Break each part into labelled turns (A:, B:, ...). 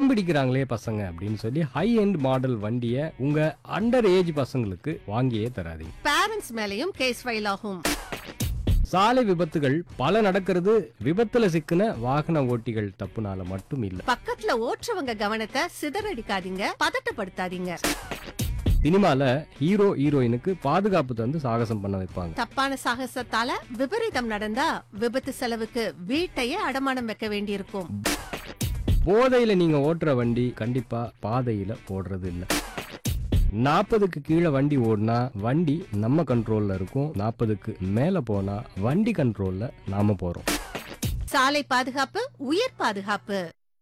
A: அடம் பிடிக்கிறாங்களே பசங்க அப்படின்னு சொல்லி ஹை எண்ட் மாடல் வண்டியை உங்க அண்டர் ஏஜ் பசங்களுக்கு வாங்கியே தராதீங்க
B: பேரண்ட்ஸ் மேலயும் கேஸ் ஃபைல் ஆகும்
A: சாலை விபத்துகள் பல நடக்கிறது விபத்துல சிக்கின வாகன ஓட்டிகள் தப்புனால மட்டும் இல்ல
B: பக்கத்துல ஓட்டுறவங்க கவனத்தை சிதறடிக்காதீங்க பதட்டப்படுத்தாதீங்க
A: சினிமால ஹீரோ ஹீரோயினுக்கு பாதுகாப்பு தந்து சாகசம் பண்ண வைப்பாங்க
B: தப்பான சாகசத்தால விபரீதம் நடந்தா விபத்து செலவுக்கு வீட்டையே அடமானம் வைக்க வேண்டியிருக்கும்
A: போதையில நீங்க ஓட்டுற வண்டி கண்டிப்பா பாதையில ஓடுறது இல்ல நாற்பதுக்கு கீழே வண்டி ஓடினா வண்டி நம்ம கண்ட்ரோல்ல இருக்கும் நாற்பதுக்கு மேல போனா வண்டி கண்ட்ரோல்ல நாம போறோம்
B: சாலை பாதுகாப்பு உயிர் பாதுகாப்பு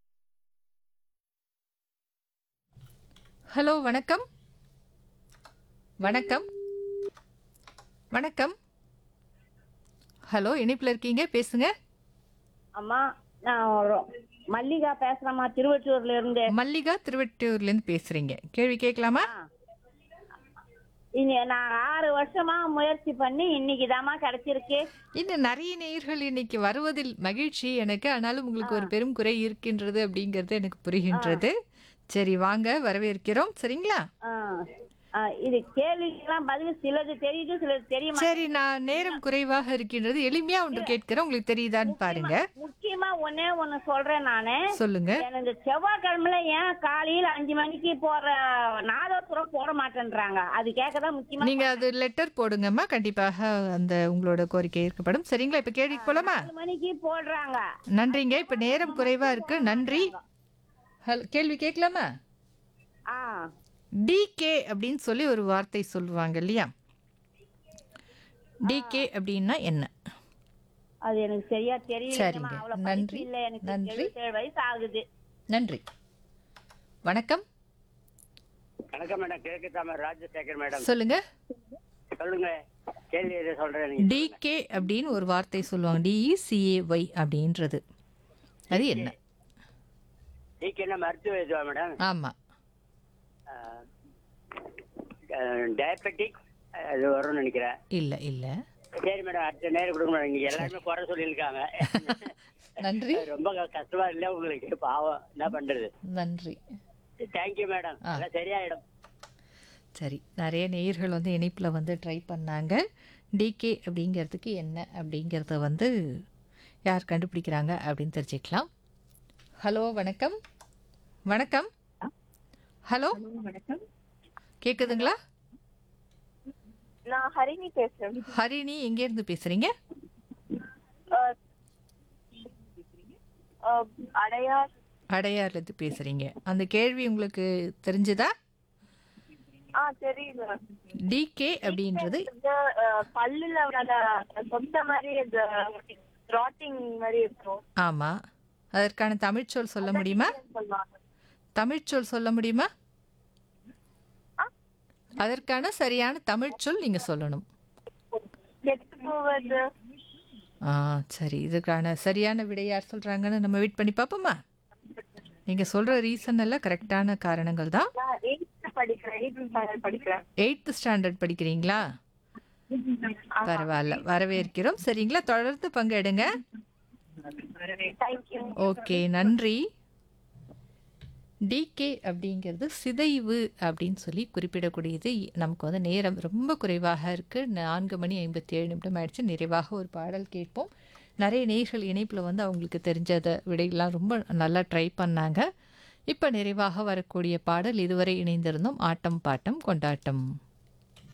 C: ஹலோ வணக்கம் வணக்கம் வணக்கம் ஹலோ இணைப்பில் இருக்கீங்க பேசுங்க
D: அம்மா நான் ஒரு மல்லிகா பேசுறேம்மா திருவற்றூர்ல இருந்து
C: மல்லிகா திருவெட்டூர்லேருந்து பேசுறீங்க கேள்வி கேட்கலாமா
D: இங்க நான் ஆறு வருஷமா முயற்சி பண்ணி இன்னைக்கு தாம்மா கிடைச்சிருக்கு
C: இன்னும் நிறைய நேயர்கள் இன்னைக்கு வருவதில் மகிழ்ச்சி எனக்கு ஆனாலும் உங்களுக்கு ஒரு பெரும் குறை இருக்கின்றது அப்படிங்கிறது எனக்கு புரிகின்றது சரி வாங்க வரவேற்கிறோம் சரிங்களா
D: ஆ. ஆ, இது கேள்விக்கெல்லாம் பதில் சிலது தெரியுது சிலது தெரியுமா
C: சரி நான் நேரம் குறைவாக இருக்கின்றது எளிமையா ஒன்று கேட்கிறேன் உங்களுக்கு தெரியுதான்னு பாருங்க
D: முக்கியமா ஒன்னே ஒண்ணு சொல்றேன் நானு
C: சொல்லுங்க
D: எனக்கு செவ்வாய்க்கிழமைல ஏன் காலையில அஞ்சு மணிக்கு போற நாதோத்திரம் போட மாட்டேன்றாங்க அது கேட்கதான் முக்கியமா
C: நீங்க அது லெட்டர் போடுங்கம்மா கண்டிப்பாக அந்த உங்களோட கோரிக்கை ஏற்கப்படும் சரிங்களா இப்ப கேள்விக்கு போலாமா
D: நாலு மணிக்கு போடுறாங்க
C: நன்றிங்க இப்ப நேரம் குறைவா இருக்கு நன்றி ஹல் கேள்வி கேட்கலாமா
D: ஆ
C: டிகே அப்படின்னு சொல்லி ஒரு வார்த்தை சொல்லுவாங்க இல்லையா டிகே அப்படின்னா என்ன
D: அது எனக்கு சரியா தெரியல
C: சரிங்க. நன்றி.
D: இல்ல எனக்கு
C: நன்றி.
D: எழுபத்தேழு வயசு ஆகுது
C: நன்றி வணக்கம்
E: வணக்கம் மேடம் கிழக்கு தாமர் ராஜசேகர் மேடம்
C: சொல்லுங்க
E: சொல்லுங்க கேள்வி எதை சொல்றேன் நீங்க
C: டிகே அப்படின்னு ஒரு வார்த்தை சொல்லுவாங்க டிஇசிஏஒய் அப்படின்றது அது என்ன
E: நீக்கு என்ன மருத்துவ இதுவா மேடம்
C: ஆமா
E: டயபெட்டிக் அது வரும்னு நினைக்கிறேன்
C: இல்ல இல்ல
E: சரி மேடம் அடுத்த நேரம் கொடுங்க மேடம் நீங்க எல்லாருமே குறை சொல்லியிருக்காங்க
C: நன்றி
E: ரொம்ப க- கஷ்டமா இல்ல உங்களுக்கு பாவம் என்ன பண்றது
C: நன்றி
E: தேங்க்யூ மேடம் எல்லாம் சரியாயிடும்
C: சரி நிறைய நேயர்கள் வந்து இணைப்பில் வந்து ட்ரை பண்ணாங்க டிகே அப்படிங்கிறதுக்கு என்ன அப்படிங்கிறத வந்து யார் கண்டுபிடிக்கிறாங்க அப்படின்னு தெரிஞ்சுக்கலாம் ஹலோ வணக்கம் வணக்கம் ஹலோ
F: வணக்கம்
C: கேட்குதுங்களா
F: நான் ஹரிணி பேசுறேன்
C: ஹரிணி எங்கேருந்து பேசுகிறீங்க
F: அஹ், அஹ், அடையார்
C: அடையார்லேருந்து பேசுகிறீங்க அந்த கேள்வி உங்களுக்கு தெரிஞ்சுதா
F: ஆ தெரியல
C: டிகே அப்படின்றது
F: இந்த அஹ், பல்லுல வர சொத்த மாதிரி இந்த ராட்டிங் மாதிரி இருக்கும்
C: ஆமாம் அதற்கான தமிழ்ச்சொல் சொல்ல முடியுமா
F: சொல்லுவாங்க
C: தமிழ்ச்சொல் சொல்ல முடியுமா அதற்கான சரியான தமிழ்ச்சொல் நீங்க சொல்லணும்
F: கெட்டு போவது
C: ஆ சரி இதுக்கான சரியான விடை யார் சொல்றாங்கன்னு நம்ம வெயிட் பண்ணி பார்ப்போமா நீங்க சொல்ற ரீசன் எல்லாம் கரெக்டான காரணங்கள் தான்
F: நான் எயித்து படிக்கிறேன் எயித்து ஸ்டாண்டர்ட் படிக்கிறேன்
C: எயித்து ஸ்டாண்டர்ட் படிக்கிறீங்களா பரவாயில்ல வரவேற்கிறோம் சரிங்களா தொடர்ந்து பங்கெடுங்க
F: தேங்க்யூ
C: ஓகே நன்றி டிகே அப்படிங்கிறது சிதைவு அப்படின்னு சொல்லி குறிப்பிடக்கூடியது நமக்கு வந்து நேரம் ரொம்ப குறைவாக இருக்குது நான்கு மணி ஐம்பத்தி ஏழு நிமிடம் ஆயிடுச்சு நிறைவாக ஒரு பாடல் கேட்போம் நிறைய நேர்கள் இணைப்பில் வந்து அவங்களுக்கு தெரிஞ்சதை விடையெல்லாம் ரொம்ப நல்லா ட்ரை பண்ணாங்க இப்போ நிறைவாக வரக்கூடிய பாடல் இதுவரை இணைந்திருந்தோம் ஆட்டம் பாட்டம் கொண்டாட்டம்